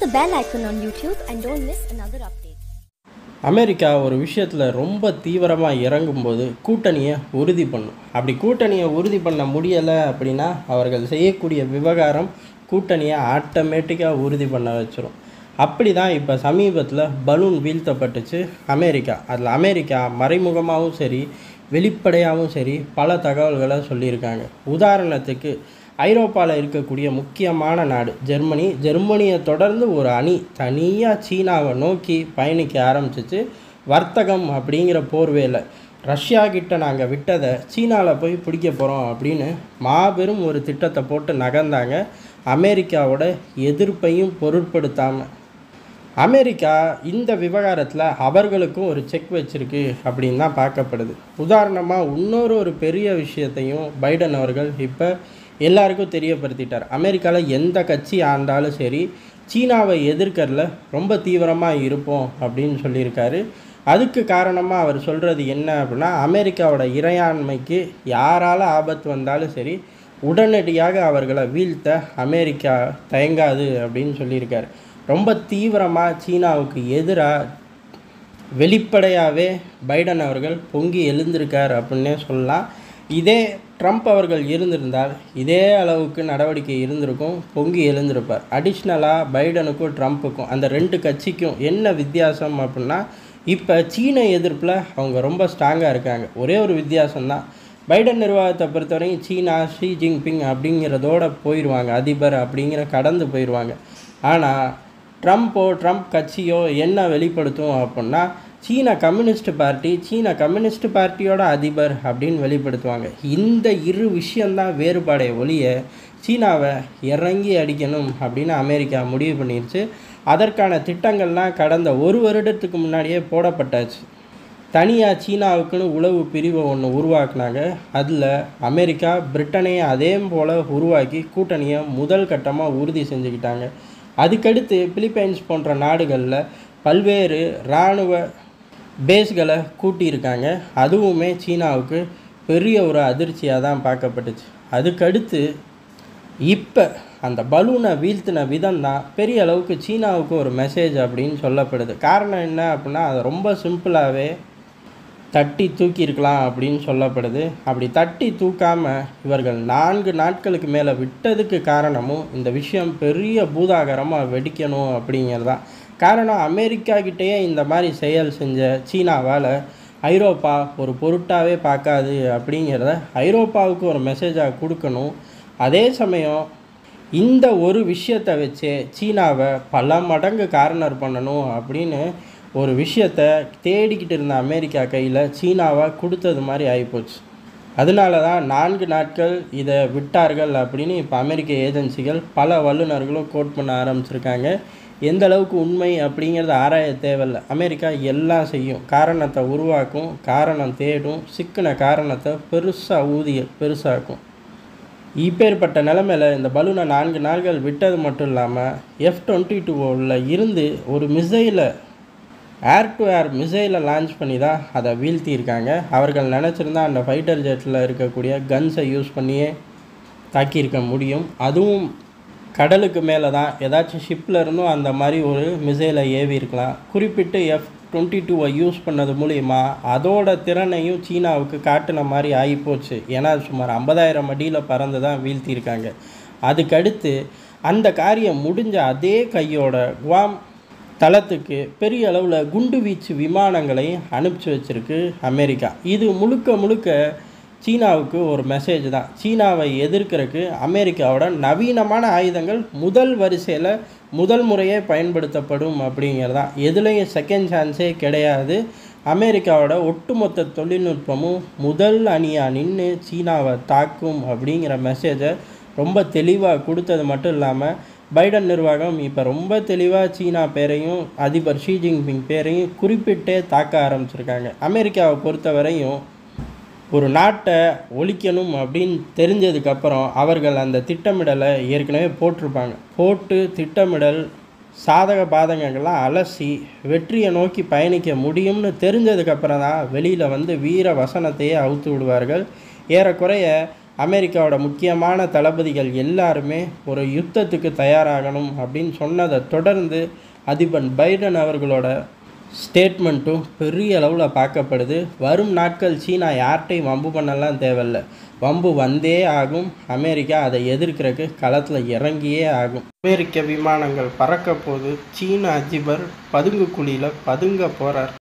the bell icon on YouTube and don't miss another update. America ஒரு விஷயத்தில் ரொம்ப தீவிரமாக இறங்கும்போது கூட்டணியை உறுதி பண்ணும் அப்படி கூட்டணியை உறுதி பண்ண முடியலை அப்படின்னா அவர்கள் செய்யக்கூடிய விவகாரம் கூட்டணியை ஆட்டோமேட்டிக்காக உறுதி பண்ண வச்சிரும் அப்படி தான் இப்போ சமீபத்தில் பலூன் வீழ்த்தப்பட்டுச்சு அமெரிக்கா அதில் அமெரிக்கா மறைமுகமாகவும் சரி வெளிப்படையாகவும் சரி பல தகவல்களை சொல்லியிருக்காங்க உதாரணத்துக்கு ஐரோப்பாவில் இருக்கக்கூடிய முக்கியமான நாடு ஜெர்மனி ஜெர்மனியை தொடர்ந்து ஒரு அணி தனியாக சீனாவை நோக்கி பயணிக்க ஆரம்பிச்சிச்சு வர்த்தகம் அப்படிங்கிற போர்வேல ரஷ்யா கிட்ட நாங்கள் விட்டதை சீனாவில் போய் பிடிக்க போகிறோம் அப்படின்னு மாபெரும் ஒரு திட்டத்தை போட்டு நகர்ந்தாங்க அமெரிக்காவோட எதிர்ப்பையும் பொருட்படுத்தாமல் அமெரிக்கா இந்த விவகாரத்தில் அவர்களுக்கும் ஒரு செக் வச்சிருக்கு அப்படின்னு தான் பார்க்கப்படுது உதாரணமாக இன்னொரு ஒரு பெரிய விஷயத்தையும் பைடன் அவர்கள் இப்போ எல்லாருக்கும் தெரியப்படுத்திட்டார் அமெரிக்காவில் எந்த கட்சி ஆண்டாலும் சரி சீனாவை எதிர்க்கறதுல ரொம்ப தீவிரமாக இருப்போம் அப்படின்னு சொல்லியிருக்காரு அதுக்கு காரணமாக அவர் சொல்கிறது என்ன அப்படின்னா அமெரிக்காவோட இறையாண்மைக்கு யாரால் ஆபத்து வந்தாலும் சரி உடனடியாக அவர்களை வீழ்த்த அமெரிக்கா தயங்காது அப்படின்னு சொல்லியிருக்காரு ரொம்ப தீவிரமாக சீனாவுக்கு எதிராக வெளிப்படையாகவே பைடன் அவர்கள் பொங்கி எழுந்திருக்கார் அப்படின்னே சொல்லலாம் இதே ட்ரம்ப் அவர்கள் இருந்திருந்தால் இதே அளவுக்கு நடவடிக்கை இருந்திருக்கும் பொங்கி எழுந்திருப்பார் அடிஷ்னலாக பைடனுக்கும் ட்ரம்ப்புக்கும் அந்த ரெண்டு கட்சிக்கும் என்ன வித்தியாசம் அப்படின்னா இப்போ சீன எதிர்ப்பில் அவங்க ரொம்ப ஸ்ட்ராங்காக இருக்காங்க ஒரே ஒரு வித்தியாசம்தான் பைடன் நிர்வாகத்தை பொறுத்தவரைக்கும் சீனா ஷி ஜின்பிங் அப்படிங்கிறதோட போயிடுவாங்க அதிபர் அப்படிங்கிற கடந்து போயிடுவாங்க ஆனால் ட்ரம்ப்போ ட்ரம்ப் கட்சியோ என்ன வெளிப்படுத்தும் அப்படின்னா சீன கம்யூனிஸ்ட் பார்ட்டி சீன கம்யூனிஸ்ட் பார்ட்டியோட அதிபர் அப்படின்னு வெளிப்படுத்துவாங்க இந்த இரு விஷயந்தான் வேறுபாடை ஒழிய சீனாவை இறங்கி அடிக்கணும் அப்படின்னு அமெரிக்கா முடிவு பண்ணிருச்சு அதற்கான திட்டங்கள்லாம் கடந்த ஒரு வருடத்துக்கு முன்னாடியே போடப்பட்டாச்சு தனியாக சீனாவுக்குன்னு உளவு பிரிவை ஒன்று உருவாக்குனாங்க அதில் அமெரிக்கா பிரிட்டனையும் அதே போல் உருவாக்கி கூட்டணியை முதல் கட்டமாக உறுதி செஞ்சுக்கிட்டாங்க அதுக்கடுத்து பிலிப்பைன்ஸ் போன்ற நாடுகளில் பல்வேறு இராணுவ பேஸ்களை கூட்டியிருக்காங்க அதுவுமே சீனாவுக்கு பெரிய ஒரு அதிர்ச்சியாக தான் பார்க்கப்பட்டுச்சு அதுக்கடுத்து இப்போ அந்த பலூனை வீழ்த்தின விதம் தான் பெரிய அளவுக்கு சீனாவுக்கு ஒரு மெசேஜ் அப்படின்னு சொல்லப்படுது காரணம் என்ன அப்படின்னா அது ரொம்ப சிம்பிளாகவே தட்டி தூக்கியிருக்கலாம் அப்படின்னு சொல்லப்படுது அப்படி தட்டி தூக்காமல் இவர்கள் நான்கு நாட்களுக்கு மேலே விட்டதுக்கு காரணமும் இந்த விஷயம் பெரிய பூதாகரமாக வெடிக்கணும் அப்படிங்கிறதான் காரணம் அமெரிக்கா கிட்டேயே இந்த மாதிரி செயல் செஞ்ச சீனாவால் ஐரோப்பா ஒரு பொருட்டாவே பார்க்காது அப்படிங்கிறத ஐரோப்பாவுக்கு ஒரு மெசேஜாக கொடுக்கணும் அதே சமயம் இந்த ஒரு விஷயத்தை வச்சே சீனாவை பல மடங்கு கார்னர் பண்ணணும் அப்படின்னு ஒரு விஷயத்தை தேடிக்கிட்டு இருந்த அமெரிக்கா கையில் சீனாவை கொடுத்தது மாதிரி ஆகிப்போச்சு அதனால தான் நான்கு நாட்கள் இதை விட்டார்கள் அப்படின்னு இப்போ அமெரிக்க ஏஜென்சிகள் பல வல்லுநர்களும் கோட் பண்ண ஆரம்பிச்சிருக்காங்க எந்த அளவுக்கு உண்மை அப்படிங்கிறத ஆராய தேவையில்லை அமெரிக்கா எல்லாம் செய்யும் காரணத்தை உருவாக்கும் காரணம் தேடும் சிக்கின காரணத்தை பெருசாக ஊதிய பெருசாக்கும் இப்பேற்பட்ட நிலமையில் இந்த பலூனை நான்கு நாள்கள் விட்டது மட்டும் இல்லாமல் எஃப் டுவெண்ட்டி டூவில் இருந்து ஒரு மிசைலை ஏர் டு ஏர் மிசைலை லான்ச் பண்ணி தான் அதை வீழ்த்தியிருக்காங்க அவர்கள் நினச்சிருந்தா அந்த ஃபைட்டர் ஜெட்டில் இருக்கக்கூடிய கன்ஸை யூஸ் பண்ணியே தாக்கியிருக்க முடியும் அதுவும் கடலுக்கு மேலே தான் ஏதாச்சும் ஷிப்பில் இருந்தும் அந்த மாதிரி ஒரு மிசைலை ஏவி இருக்கலாம் குறிப்பிட்டு எஃப் டுவெண்ட்டி டூவை யூஸ் பண்ணது மூலிமா அதோட திறனையும் சீனாவுக்கு காட்டின மாதிரி ஆகிப்போச்சு ஏன்னா சுமார் ஐம்பதாயிரம் அடியில் பறந்து தான் வீழ்த்தியிருக்காங்க அதுக்கடுத்து அந்த காரியம் முடிஞ்ச அதே கையோட குவாம் தளத்துக்கு பெரிய அளவில் குண்டு வீச்சு விமானங்களை அனுப்பிச்சி வச்சிருக்கு அமெரிக்கா இது முழுக்க முழுக்க சீனாவுக்கு ஒரு மெசேஜ் தான் சீனாவை எதிர்க்கிறதுக்கு அமெரிக்காவோட நவீனமான ஆயுதங்கள் முதல் வரிசையில் முதல் முறையே பயன்படுத்தப்படும் அப்படிங்கிறதான் எதுலேயும் செகண்ட் சான்ஸே கிடையாது அமெரிக்காவோட ஒட்டுமொத்த தொழில்நுட்பமும் முதல் அணியாக நின்று சீனாவை தாக்கும் அப்படிங்கிற மெசேஜை ரொம்ப தெளிவாக கொடுத்தது மட்டும் இல்லாமல் பைடன் நிர்வாகம் இப்போ ரொம்ப தெளிவாக சீனா பேரையும் அதிபர் ஷி ஜின்பிங் பேரையும் குறிப்பிட்டே தாக்க ஆரம்பிச்சிருக்காங்க அமெரிக்காவை பொறுத்தவரையும் ஒரு நாட்டை ஒழிக்கணும் அப்படின்னு தெரிஞ்சதுக்கப்புறம் அவர்கள் அந்த திட்டமிடலை ஏற்கனவே போட்டிருப்பாங்க போட்டு திட்டமிடல் சாதக பாதகங்கள்லாம் அலசி வெற்றியை நோக்கி பயணிக்க முடியும்னு தெரிஞ்சதுக்கப்புறம் தான் வெளியில் வந்து வீர வசனத்தையே அவுத்து விடுவார்கள் ஏறக்குறைய அமெரிக்காவோட முக்கியமான தளபதிகள் எல்லாருமே ஒரு யுத்தத்துக்கு தயாராகணும் அப்படின்னு சொன்னதை தொடர்ந்து அதிபர் பைடன் அவர்களோட ஸ்டேட்மெண்ட்டும் பெரிய அளவில் பார்க்கப்படுது வரும் நாட்கள் சீனா யார்கிட்டையும் வம்பு பண்ணலாம் தேவையில்ல வம்பு வந்தே ஆகும் அமெரிக்கா அதை எதிர்க்கிறதுக்கு களத்தில் இறங்கியே ஆகும் அமெரிக்க விமானங்கள் பறக்க போது சீன அதிபர் பதுங்கு குழியில் பதுங்க போகிறார்